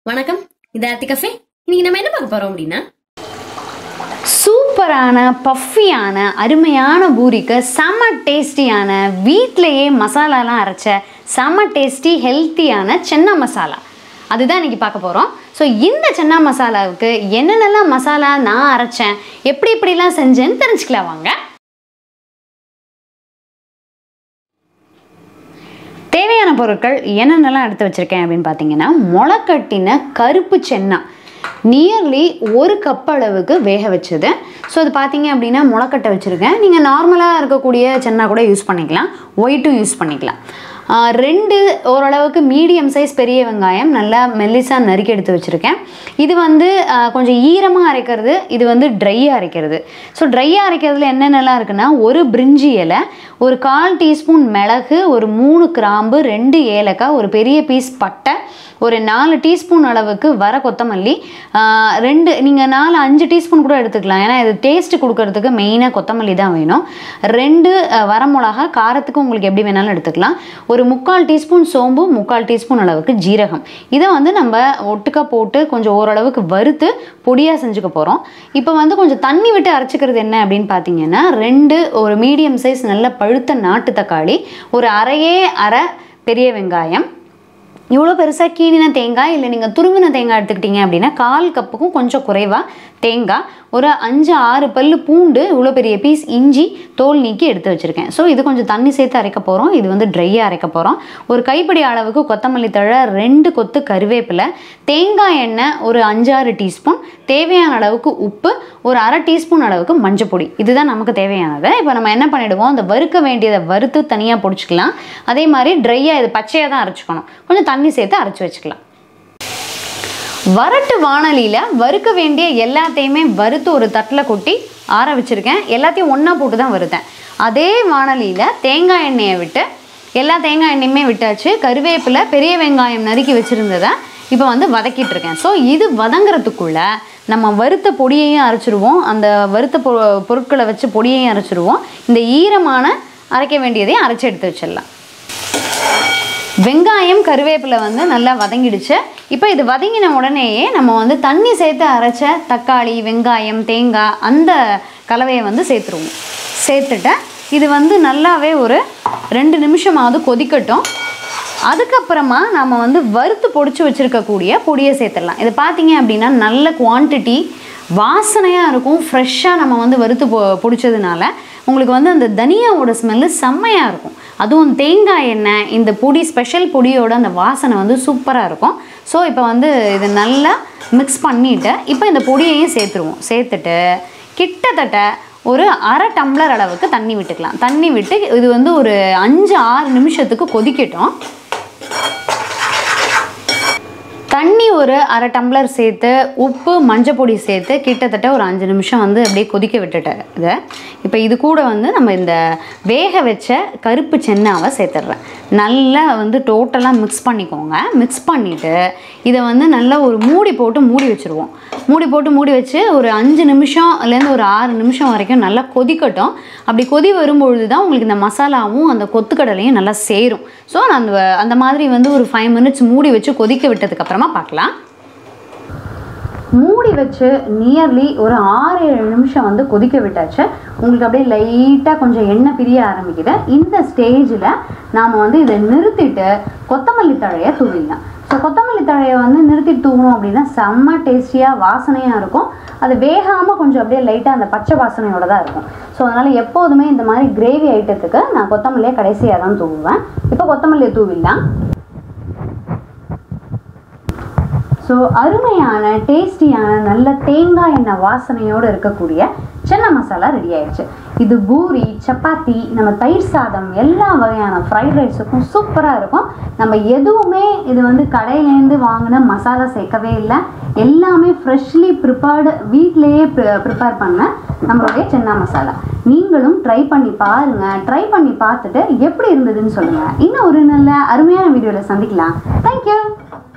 வணக்கம் இது ஆர்த்தி கஃபே இன்னைக்கு நம்ம என்ன பார்க்க போறோம் அப்படின்னா சூப்பரான பஃபியான அருமையான பூரிக்கு செம்ம டேஸ்டியான வீட்டிலையே மசாலாலாம் அரைச்ச செம்ம டேஸ்டி ஹெல்த்தியான சென்னா மசாலா அதுதான் இன்னைக்கு பார்க்க போகிறோம் ஸோ இந்த சென்னா மசாலாவுக்கு என்னென்னலாம் மசாலா நான் அரைச்சேன் எப்படி எப்படிலாம் செஞ்சேன்னு தெரிஞ்சுக்கலாம் வாங்க தேவையான பொருட்கள் என்னென்னலாம் எடுத்து வச்சுருக்கேன் அப்படின்னு பார்த்தீங்கன்னா முளைக்கட்டின கருப்பு சென்னா நியர்லி ஒரு கப் அளவுக்கு வேக வச்சது ஸோ அது பார்த்தீங்க அப்படின்னா முளைக்கட்டை வச்சுருக்கேன் நீங்கள் நார்மலாக இருக்கக்கூடிய சென்னா கூட யூஸ் பண்ணிக்கலாம் ஒயிட்டும் யூஸ் பண்ணிக்கலாம் ஆஹ் ரெண்டு ஓரளவுக்கு மீடியம் சைஸ் பெரிய வெங்காயம் நல்லா மெல்லிசாக நறுக்கி எடுத்து வச்சுருக்கேன் இது வந்து ஆஹ் கொஞ்சம் ஈரமாக அரைக்கிறது இது வந்து ட்ரையாக அரைக்கிறது ஸோ ட்ரையாக அரைக்கிறதுல என்னென்னலாம் இருக்குன்னா ஒரு பிரிஞ்சி இலை ஒரு கால் டீஸ்பூன் மிளகு ஒரு மூணு கிராம்பு ரெண்டு ஏலக்காய் ஒரு பெரிய பீஸ் பட்டை ஒரு நாலு டீஸ்பூன் அளவுக்கு வர கொத்தமல்லி ஆஹ் ரெண்டு நீங்கள் நாலு அஞ்சு டீஸ்பூன் கூட எடுத்துக்கலாம் ஏன்னா இது டேஸ்ட் கொடுக்கறதுக்கு மெயினாக கொத்தமல்லி தான் வேணும் ரெண்டு ஆஹ் வரமிளகா காரத்துக்கு உங்களுக்கு எப்படி வேணாலும் எடுத்துக்கலாம் ஒரு முக்கால் டீஸ்பூன் சோம்பு முக்கால் டீஸ்பூன் அளவுக்கு ஜீரகம் இதை வந்து நம்ம ஒட்டுக்கா போட்டு கொஞ்சம் ஓரளவுக்கு வறுத்து பொடியாக செஞ்சுக்க போகிறோம் இப்போ வந்து கொஞ்சம் தண்ணி விட்டு அரைச்சிக்கிறது என்ன அப்படின்னு பார்த்தீங்கன்னா ரெண்டு ஒரு மீடியம் சைஸ் நல்ல பழுத்த நாட்டு தக்காளி ஒரு அரையே அரை பெரிய வெங்காயம் இவ்வளோ பெருசாக கீனின தேங்காய் இல்லை நீங்கள் துருவின தேங்காய் எடுத்துக்கிட்டீங்க அப்படின்னா கால் கப்புக்கும் கொஞ்சம் குறைவாக தேங்காய் ஒரு அஞ்சு ஆறு பல்லு பூண்டு இவ்வளோ பெரிய பீஸ் இஞ்சி தோல் நீக்கி எடுத்து வச்சுருக்கேன் ஸோ இது கொஞ்சம் தண்ணி சேர்த்து அரைக்க போகிறோம் இது வந்து ட்ரையாக அரைக்க போகிறோம் ஒரு கைப்பிடி அளவுக்கு கொத்தமல்லி தழை ரெண்டு கொத்து கருவேப்பிலை தேங்காய் எண்ணெய் ஒரு அஞ்சாறு டீஸ்பூன் தேவையான அளவுக்கு உப்பு ஒரு அரை டீஸ்பூன் அளவுக்கு மஞ்சள் பொடி இதுதான் நமக்கு தேவையானது இப்போ நம்ம என்ன பண்ணிடுவோம் அந்த வறுக்க வேண்டியதை வறுத்து தனியாக பொடிச்சிக்கலாம் அதே மாதிரி ட்ரையாக இது பச்சையாக தான் அரைச்சிக்கணும் கொஞ்சம் தண்ணி சேர்த்து அரைச்சி வச்சுக்கலாம் வரட்டு வாணலியில் வறுக்க வேண்டிய எல்லாத்தையுமே வறுத்து ஒரு தட்டில் கொட்டி ஆற வச்சுருக்கேன் எல்லாத்தையும் ஒன்றா போட்டு தான் வறுத்தேன் அதே வாணலியில் தேங்காய் எண்ணெயை விட்டு எல்லா தேங்காய் எண்ணெயுமே விட்டாச்சு கருவேப்பிலை பெரிய வெங்காயம் நறுக்கி வச்சுருந்ததை இப்போ வந்து வதக்கிட்டு இருக்கேன் ஸோ இது வதங்குறதுக்குள்ள நம்ம வறுத்த பொடியையும் அரைச்சிருவோம் அந்த வறுத்த பொ பொருட்களை வச்சு பொடியையும் அரைச்சிருவோம் இந்த ஈரமான அரைக்க வேண்டியதையும் அரைச்சி எடுத்து வச்சிடலாம் வெங்காயம் கருவேப்பிலை வந்து நல்லா வதங்கிடுச்சு இப்போ இது வதங்கின உடனேயே நம்ம வந்து தண்ணி சேர்த்து அரைச்ச தக்காளி வெங்காயம் தேங்காய் அந்த கலவையை வந்து சேர்த்துருவோம் சேர்த்துட்டு இது வந்து நல்லாவே ஒரு ரெண்டு நிமிஷமாவது கொதிக்கட்டும் அதுக்கப்புறமா நம்ம வந்து வறுத்து பொடிச்சு வச்சுருக்கக்கூடிய பொடியை சேர்த்துடலாம் இது பார்த்தீங்க அப்படின்னா நல்ல குவான்டிட்டி வாசனையாக இருக்கும் ஃப்ரெஷ்ஷாக நம்ம வந்து வறுத்து பொ பொடிச்சதுனால உங்களுக்கு வந்து அந்த தனியாவோட ஸ்மெல்லு செம்மையாக இருக்கும் அதுவும் தேங்காய் எண்ணெய் இந்த பொடி ஸ்பெஷல் பொடியோட அந்த வாசனை வந்து சூப்பராக இருக்கும் ஸோ இப்போ வந்து இது நல்லா மிக்ஸ் பண்ணிவிட்டு இப்போ இந்த பொடியையும் சேர்த்துருவோம் சேர்த்துட்டு கிட்டத்தட்ட ஒரு அரை டம்ளர் அளவுக்கு தண்ணி விட்டுக்கலாம் தண்ணி விட்டு இது வந்து ஒரு அஞ்சு ஆறு நிமிஷத்துக்கு கொதிக்கட்டும் தண்ணி ஒரு அரை டம்ளர் சேர்த்து உப்பு மஞ்சள் பொடி சேர்த்து கிட்டத்தட்ட ஒரு அஞ்சு நிமிஷம் வந்து அப்படியே கொதிக்க விட்டுட்டேன் இதை இப்போ இது கூட வந்து நம்ம இந்த வேக வச்ச கருப்பு சென்னாவை சேர்த்துட்றேன் நல்லா வந்து டோட்டலாக மிக்ஸ் பண்ணிக்கோங்க மிக்ஸ் பண்ணிவிட்டு இதை வந்து நல்லா ஒரு மூடி போட்டு மூடி வச்சுருவோம் மூடி போட்டு மூடி வச்சு ஒரு அஞ்சு நிமிஷம்லேருந்து ஒரு ஆறு நிமிஷம் வரைக்கும் நல்லா கொதிக்கட்டும் அப்படி கொதி வரும்பொழுது தான் உங்களுக்கு இந்த மசாலாவும் அந்த கொத்துக்கடலையும் நல்லா சேரும் ஸோ நான் அந்த அந்த மாதிரி வந்து ஒரு ஃபைவ் மினிட்ஸ் மூடி வச்சு கொதிக்க விட்டதுக்கப்புறமா பார்க்கலாம் மூடி வச்சு நியர்லி ஒரு ஆறு ஏழு நிமிஷம் வந்து கொதிக்க விட்டாச்சு உங்களுக்கு அப்படியே லைட்டாக கொஞ்சம் எண்ணெய் பிரிய ஆரம்பிக்குது இந்த ஸ்டேஜில் நாம் வந்து இதை நிறுத்திட்டு கொத்தமல்லி தழையை தூவிடலாம் ஸோ கொத்தமல்லி தழையை வந்து நிறுத்தி தூவணும் அப்படின்னா செம்ம டேஸ்டியாக வாசனையாக இருக்கும் அது வேகாமல் கொஞ்சம் அப்படியே லைட்டாக அந்த பச்சை வாசனையோட தான் இருக்கும் ஸோ அதனால் எப்போதுமே இந்த மாதிரி கிரேவி ஐட்டத்துக்கு நான் கொத்தமல்லியை கடைசியாக தான் தூவுவேன் இப்போ கொத்தமல்லியை தூவிடலாம் ஸோ அருமையான டேஸ்டியான நல்ல தேங்காய் எண்ணெய் வாசனையோடு இருக்கக்கூடிய சென்னா மசாலா ரெடி ஆயிடுச்சு இது பூரி சப்பாத்தி நம்ம தயிர் சாதம் எல்லா வகையான ஃப்ரைட் ரைஸுக்கும் சூப்பராக இருக்கும் நம்ம எதுவுமே இது வந்து கடையிலேருந்து வாங்கின மசாலா சேர்க்கவே இல்லை எல்லாமே ஃப்ரெஷ்லி ப்ரிப்பேர்டு வீட்டிலேயே ப்ரிப்பேர் பண்ண நம்மளுடைய சென்னா மசாலா நீங்களும் ட்ரை பண்ணி பாருங்கள் ட்ரை பண்ணி பார்த்துட்டு எப்படி இருந்ததுன்னு சொல்லுங்கள் இன்னும் ஒரு நல்ல அருமையான வீடியோவில் சந்திக்கலாம் தேங்க்யூ